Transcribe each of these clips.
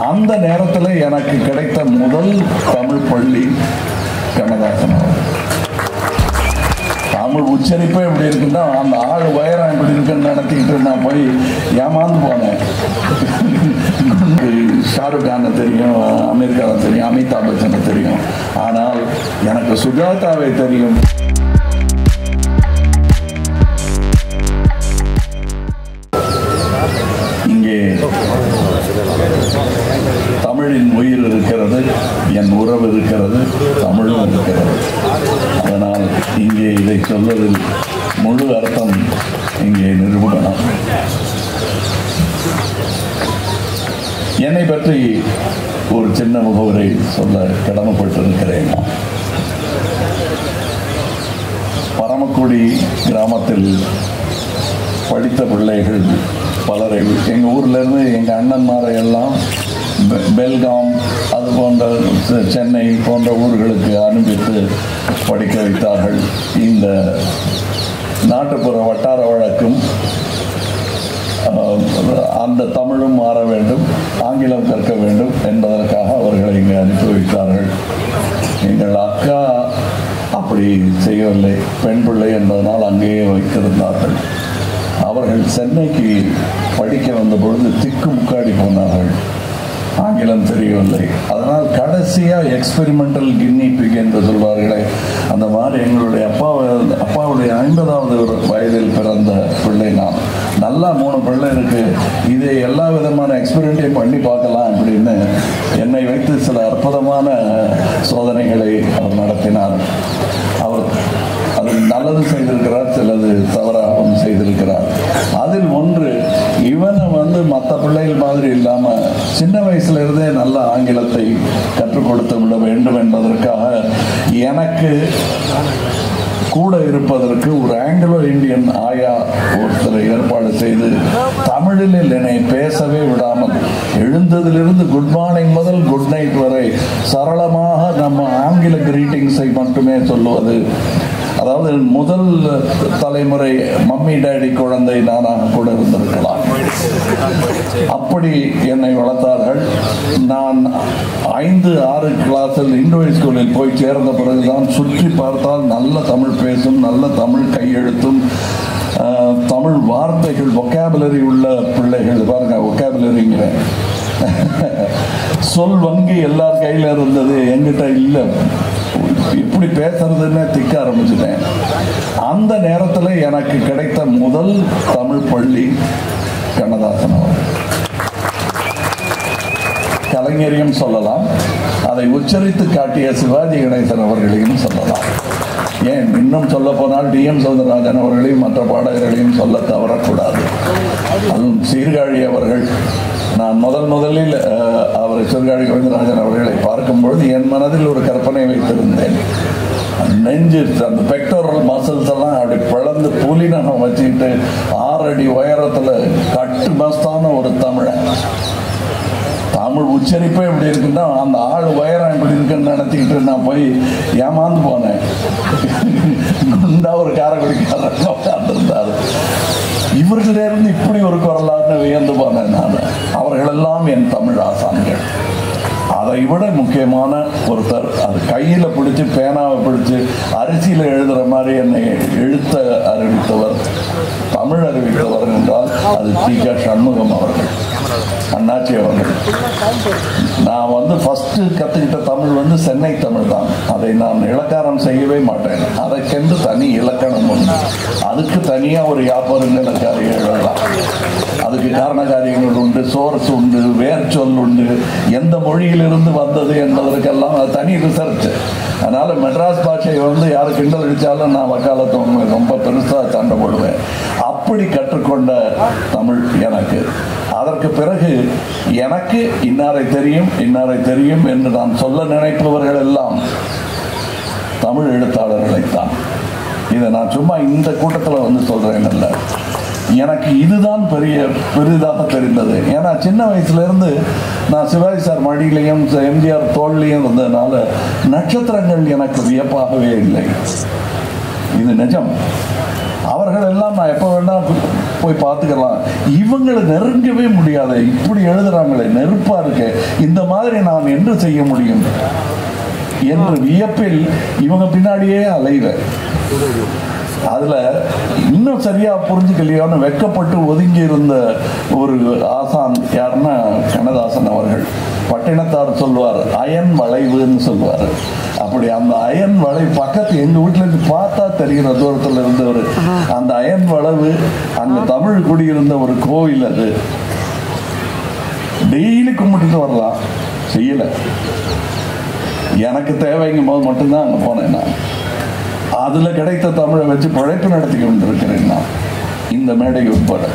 அந்த நேரத்தில் எனக்கு கிடைத்த முதல் தமிழ் பள்ளி கண்ணதாசன் அவர்கள். தமிழ் உச்சரிப்பே இப்படி இருக்குன்னா அந்த ஆள் உயரம் இப்படி இருக்குன்னு நினைச்சிக்கிட்டு நான் போய் ஏமாந்து போனேன் ஷாருக் கானை தெரியும் அமீர் கானை தெரியும் அமிதாப் பச்சனை தெரியும் ஆனால் எனக்கு சுஜாதாவை தெரியும் இங்கே தமிழின் உயிர் இருக்கிறது என் உறவு இருக்கிறது தமிழும் இருக்கிறது அதனால் இங்கே இதை சொல்வதில் முழு அர்த்தம் இங்கே நிரூபணம் என்னை பற்றி ஒரு சின்ன முகவரை சொல்ல கடமைப்பட்டிருக்கிறேன் பரமக்குடி கிராமத்தில் படித்த பிள்ளைகள் பலரை எங்கள் ஊர்லேருந்து எங்கள் அண்ணன்மாரை எல்லாம் பெ- பெல்காம் அது போன்ற செ- சென்னை போன்ற ஊர்களுக்கு அனுப்பித்து படிக்க வைத்தார்கள் இந்த நாட்டுப்புற வட்டார வழக்கும் ஆஹ், அந்த தமிழும் மாற வேண்டும் ஆங்கிலம் கற்க வேண்டும் என்பதற்காக அவர்களை இங்கே அனுப்பி வைத்தார்கள் எங்கள் அக்கா அப்படி செய்யவில்லை பெண் பிள்ளை என்பதனால் அங்கேயே வைத்திருந்தார்கள் அவர்கள் சென்னைக்கு படிக்க வந்த பொழுது திக்கு முக்காடி போனார்கள் ஆங்கிலம் தெரியவில்லை அதனால் கடைசியாக எக்ஸ்பெரிமெண்டல் கின்னி பிக் என்று சொல்வார்களே அந்த மாதிரி எங்களுடைய அப்பா அப்பாவுடைய ஐம்பதாவது ஒரு வயதில் பிறந்த பிள்ளை நான் நல்லா மூணு பிள்ளை இருக்கு இதை எல்லா விதமான எக்ஸ்பெரிமெண்ட்டையும் பண்ணி பார்க்கலாம் அப்படின்னு என்னை வைத்து சில அற்புதமான சோதனைகளை அவர் நடத்தினார் அவர் அதில் நல்லது செய்திருக்கிறார் சிலது தவறாகவும் செய்திருக்கிறார் அதில் ஒன்று இவனை வந்து மற்ற பிள்ளைகள் மாதிரி இல்லாம சின்ன வயசுல இருந்தே நல்ல ஆங்கிலத்தை கற்றுக் கொடுத்து விட வேண்டும் என்பதற்காக எனக்கு கூட இருப்பதற்கு ஒரு ஆங்கிலோ இந்தியன் ஆயா ஒருத்தரை ஏற்பாடு செய்து தமிழில் என்னை பேசவே விடாமல் எழுந்ததிலிருந்து குட் மார்னிங் முதல் குட் நைட் வரை சரளமாக நம்ம ஆங்கில கிரீட்டிங்ஸை மட்டுமே சொல்லுவது அதாவது முதல் தலைமுறை மம்மி டேடி குழந்தை நானாக கூட இருந்திருக்கலாம் அப்படி என்னை வளர்த்தார்கள் நான் ஐந்து ஆறு கிளாஸில் இண்டோய் ஸ்கூலில் போய் சேர்ந்த பிறகுதான் சுற்றி பார்த்தால் நல்ல தமிழ் பேசும் நல்ல தமிழ் கையெழுத்தும் ஆஹ், தமிழ் வார்த்தைகள் ஒக்காபுலரி உள்ள பிள்ளைகள் பாருங்க ஒக்காபுலரிங்கிற சொல் வங்கி எல்லார் கையில இருந்தது என்கிட்ட இல்லை எப்படி பேசுறதுன்னு திக்க ஆரம்பிச்சிட்டேன் அந்த நேரத்தில் எனக்கு கிடைத்த முதல் தமிழ் பள்ளி கண்ணதாசன் அவர்கள் கலைஞரையும் சொல்லலாம் அதை உச்சரித்து காட்டிய சிவாஜி கணேசன் அவர்களையும் சொல்லலாம் ஏன் இன்னும் சொல்ல போனால் டி எம் சௌந்தரராஜன் அவர்களையும் மற்ற பாடகர்களையும் சொல்ல தவறக்கூடாது அதுவும் சீர்காழி அவர்கள் நான் முதல் முதலில் அஹ், அவரை சீர்காழி கோவிந்தராஜன் அவர்களை பார்க்கும் பொழுது என் மனதில் ஒரு கற்பனை வைத்திருந்தேன் நெஞ்சு அந்த பெக்டோரல் மசில்ஸ் எல்லாம் அப்படி பிளந்து புலிநகம் வச்சுக்கிட்டு ஆறு அடி உயரத்துல கட்டு மஸ்தான ஒரு தமிழன் தமிழ் உச்சரிப்பே இப்படி இருக்குன்னா அந்த ஆள் உயரம் இப்படி இருக்குன்னு நினைச்சிக்கிட்டு நான் போய் ஏமாந்து போனேன் குண்டா ஒரு காரக்குடிக்காரன் உட்கார்ந்துருந்தாரு இவர்களே இருந்து இப்படி ஒரு குரலான்னு வியந்து போனேன் நான் அவர்களெல்லாம் என் தமிழ் ஆசான்கள் அதை விட முக்கியமான ஒருத்தர் அது கையில பிடிச்சு பேனாவை பிடிச்சு அரிசியில எழுதுற மாதிரி என்னை எழுத்த அறிவித்தவர் தமிழ் அறிவித்தவர் என்றால் அது டி க சண்முகம் அவர்கள் அண்ணாச்சி அவர்கள் நான் வந்து ஃபர்ஸ்ட் கத்துக்கிட்ட தமிழ் வந்து சென்னை தமிழ் தான் அதை நான் இலக்காரம் செய்யவே மாட்டேன் அதற்கென்று தனி இலக்கணம் உண்டு அதுக்கு தனியா ஒரு யாப்பருங்கிற காரியம் எழுதலாம் அதுக்கு காரண காரியங்கள் உண்டு சோர்ஸ் உண்டு வேர் சொல் உண்டு எந்த மொழியிலிருந்து வந்தது என்பதற்கெல்லாம் அது தனி ரிசர்ச் அதனால மெட்ராஸ் பாஷையை வந்து யாரு கிண்டல் அடிச்சாலும் நான் வக்காலத்து ரொம்ப பெருசா சண்டை போடுவேன் அப்படி கற்றுக்கொண்ட தமிழ் எனக்கு அதற்கு பிறகு எனக்கு இன்னாரை தெரியும் இன்னாரை தெரியும் என்று நான் சொல்ல நினைப்பவர்கள் எல்லாம் தமிழ் எழுத்தாளர்களைத்தான் இதை நான் சும்மா இந்த கூட்டத்தில் வந்து சொல்றேன் அல்ல எனக்கு இதுதான் பெரிய பெரிதாக தெரிந்தது ஏன்னா சின்ன வயசுல இருந்து நான் சிவாஜி சார் மடியிலையும் எம்ஜிஆர் தோல்லையும் இருந்ததுனால நட்சத்திரங்கள் எனக்கு வியப்பாகவே இல்லை இது நிஜம் அவர்கள் எல்லாம் நான் எப்போ வேணா போய் பார்த்துக்கலாம் இவங்களை நெருங்கவே முடியாது இப்படி எழுதுறாங்களே நெருப்பா இருக்கு இந்த மாதிரி நான் என்ன செய்ய முடியும் என்று வியப்பில் இவங்க பின்னாடியே அலைவேன் அதுல இன்னும் சரியா புரிஞ்சுக்கலையோன்னு வெக்கப்பட்டு ஒதுங்கி இருந்த ஒரு ஆசான் யாருன்னா கண்ணதாசன் அவர்கள் பட்டினத்தார் சொல்வார் அயன் வளைவுன்னு சொல்வார் அப்படி அந்த அயன் வளைவு பக்கத்து எங்க வீட்டுல இருந்து பார்த்தா தெரிகிற தூரத்துல இருந்தவர் அந்த அயன் வளைவு அங்க தமிழ் குடியிருந்த ஒரு கோவில் அது டெய்லி கும்பிட்டுட்டு வரலாம் செய்யல எனக்கு தேவைங்கும் போது மட்டும்தான் அங்க போனேன் நான் அதுல கிடைத்த தமிழை வச்சு பிழைப்பு நடத்தி கொண்டிருக்கிறேன் நான் இந்த மேடை உட்பட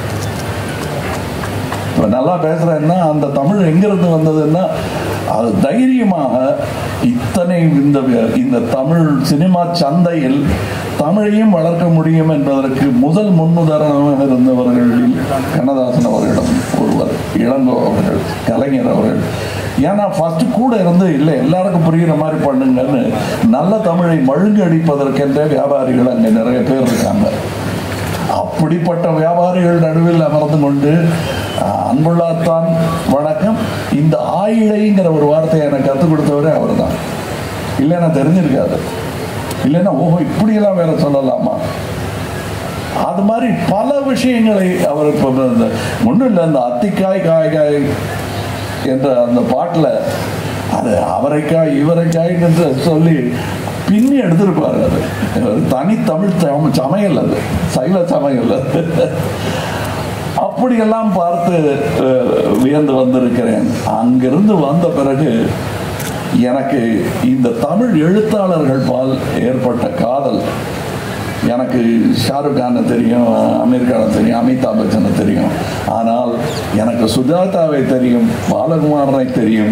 இப்ப நல்லா பேசுறேன்னா அந்த தமிழ் எங்கிருந்து வந்ததுன்னா அது தைரியமாக இத்தனை இந்த இந்த தமிழ் சினிமா சந்தையில் தமிழையும் வளர்க்க முடியும் என்பதற்கு முதல் முன்னுதாரணமாக இருந்தவர்களில் கண்ணதாசன் அவர்களிடம் ஒருவர் இளங்கோ அவர்கள் கலைஞர் அவர்கள் ஏன்னா ஃபர்ஸ்ட் கூட இருந்து இல்லை எல்லாருக்கும் புரிகிற மாதிரி பண்ணுங்கன்னு நல்ல தமிழை மழுங்கு அடிப்பதற்கென்றே வியாபாரிகள் அங்கே நிறைய பேர் இருக்காங்க அப்படிப்பட்ட வியாபாரிகள் நடுவில் அமர்ந்து கொண்டு அஹ், அன்புள்ளாத்தான் வணக்கம் இந்த ஆயிழைங்கிற ஒரு வார்த்தையை எனக்கு கற்றுக் கொடுத்தவரே அவர் தான் இல்லைன்னா தெரிஞ்சிருக்காது இல்லைன்னா ஓஹோ இப்படியெல்லாம் வேற சொல்லலாமா அது மாதிரி பல விஷயங்களை அவர் இப்போ இந்த ஒன்றும் இல்லை இந்த அத்திக்காய் காய் காய் என்ற அந்த பாட்டில் அது அவரைக்காய் இவரைக்காய் என்று சொல்லி பின்னி எடுத்திருப்பாரு அது அது தனித்தமிழ் சம- சமையல் அது சைவ சமையல் அது அப்படியெல்லாம் பார்த்து அஹ், வியந்து வந்திருக்கிறேன் அங்கிருந்து வந்த பிறகு எனக்கு இந்த தமிழ் எழுத்தாளர்கள் பால் ஏற்பட்ட காதல் எனக்கு ஷாருக் கானை தெரியும் அமீர் கானை தெரியும் அமிதாப் பச்சனை தெரியும் ஆனால் எனக்கு சுஜாதாவை தெரியும் பாலகுமாரனை தெரியும்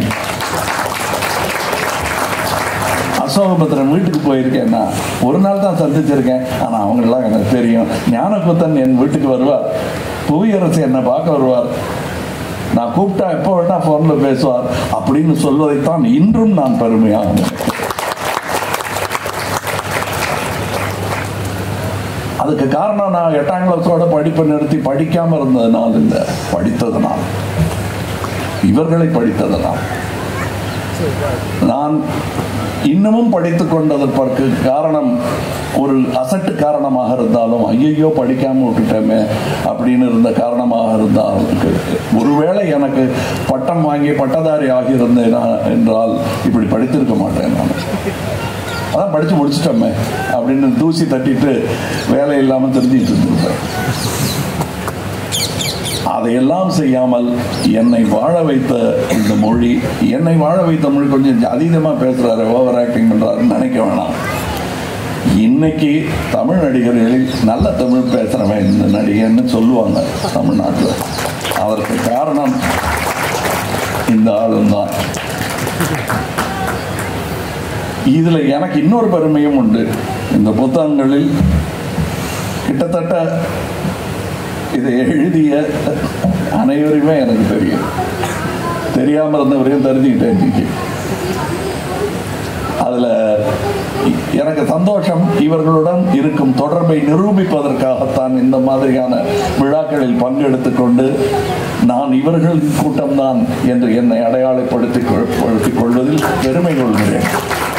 அசோகபத்திரன் வீட்டுக்கு போயிருக்கேன்னா ஒரு நாள் தான் சந்திச்சிருக்கேன் ஆனால் அவங்களெல்லாம் எனக்கு தெரியும் ஞானகுத்தன் என் வீட்டுக்கு வருவார் புவியரசு என்னை பார்க்க வருவார் நான் கூப்பிட்டா எப்போ வேணா ஃபோனில் பேசுவார் அப்படின்னு சொல்வதைத்தான் இன்றும் நான் பெருமையாக நினைக்கிறேன். அதுக்கு காரணம் நான் எட்டாம் கிளாஸோட படிப்பை நிறுத்தி படிக்காம இருந்ததுனால் இல்லை படித்ததனால் இவர்களை படித்ததனால் நான் இன்னமும் படித்துக் கொண்டதற்கு காரணம் ஒரு அசட்டு காரணமாக இருந்தாலும் ஐயையோ படிக்காம விட்டுட்டோமே அப்படின்னு இருந்த காரணமாக இருந்தாலும் ஒருவேளை எனக்கு பட்டம் வாங்கி பட்டதாரி ஆகியிருந்தேன் என்றால் இப்படி படித்திருக்க மாட்டேன் நான் அதான் படிச்சு முடிச்சிட்டோமே அப்படின்னு தூசி தட்டிட்டு வேலை இல்லாமல் தெரிஞ்சிட்டு இருந்திருப்பேன் அதையெல்லாம் செய்யாமல் என்னை வாழ வைத்த இந்த மொழி என்னை வாழ வைத்த மொழி கொஞ்சம் அதீதமாக பேசுறாரு ஓவர் ஆக்டிங் பண்றாருன்னு நினைக்க வேணாம் இன்னைக்கு தமிழ் நடிகர்களில் நல்ல தமிழ் பேசுறவன் இந்த நடிகன்னு சொல்லுவாங்க தமிழ்நாட்டில் அதற்கு காரணம் இந்த ஆளும் தான் இதுல எனக்கு இன்னொரு பெருமையும் உண்டு இந்த புத்தகங்களில் கிட்டத்தட்ட இதை எழுதிய அனைவருமே எனக்கு தெரியும் தெரியாம இருந்தவரையும் தெரிஞ்சுக்கிட்டேன் இன்னைக்கு அதுல எனக்கு சந்தோஷம் இவர்களுடன் இருக்கும் தொடர்பை நிரூபிப்பதற்காகத்தான் இந்த மாதிரியான விழாக்களில் பங்கெடுத்துக் கொண்டு நான் இவர்களின் கூட்டம்தான் என்று என்னை அடையாளப்படுத்திக் கொள்- படுத்திக் கொள்வதில் பெருமை கொள்கிறேன்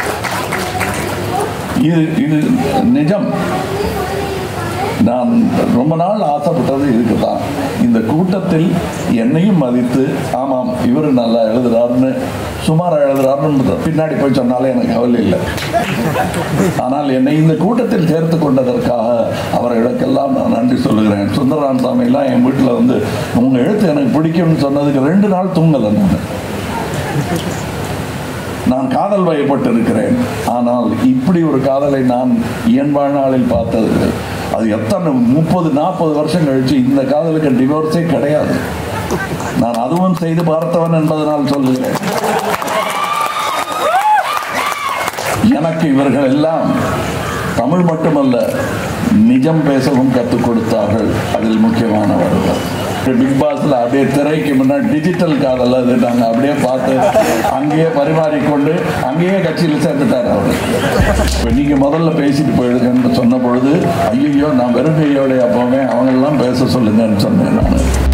இது இது நிஜம் நான் ரொம்ப நாள் ஆசைப்பட்டது இதுக்கு தான் இந்த கூட்டத்தில் என்னையும் மதித்து ஆமாம் இவர் நல்லா எழுதுறாருன்னு சுமாரா எழுதுறாருன்னு பின்னாடி போய் சொன்னாலே எனக்கு கவலை இல்லை ஆனால் என்னை இந்த கூட்டத்தில் சேர்த்து கொண்டதற்காக அவர்களுக்கெல்லாம் நான் நன்றி சொல்லுகிறேன் சுந்தரராம் சாமியெல்லாம் என் வீட்டில் வந்து உங்கள் எழுத்து எனக்கு பிடிக்கும்னு சொன்னதுக்கு ரெண்டு நாள் தூங்கலை நான் நான் காதல் வயப்பட்டு இருக்கிறேன் ஆனால் இப்படி ஒரு காதலை நான் என் வாழ்நாளில் பார்த்தது அது எத்தனை முப்பது நாற்பது வருஷம் கழிச்சு இந்த காதலுக்கு டிவோர்ஸே கிடையாது நான் அதுவும் செய்து பார்த்தவன் என்பதனால் சொல்லுகிறேன் எனக்கு இவர்கள் எல்லாம் தமிழ் மட்டுமல்ல நிஜம் பேசவும் கற்றுக் கொடுத்தார்கள் அதில் முக்கியமானவர்கள் பிக் பாஸ்ல அப்படியே திரைக்கு முன்னாடி டிஜிட்டல் காதல் அது நாங்க அப்படியே பார்த்து அங்கேயே பரிமாறிக்கொண்டு அங்கேயே கட்சியில் சேர்ந்துட்டார் அவர் இப்போ நீங்க முதல்ல பேசிட்டு போயிடுங்கன்னு சொன்ன பொழுது ஐயோ நான் வெறும் கையோடைய போவேன் அவங்க எல்லாம் பேச சொல்லுங்கன்னு சொன்னேன் நான்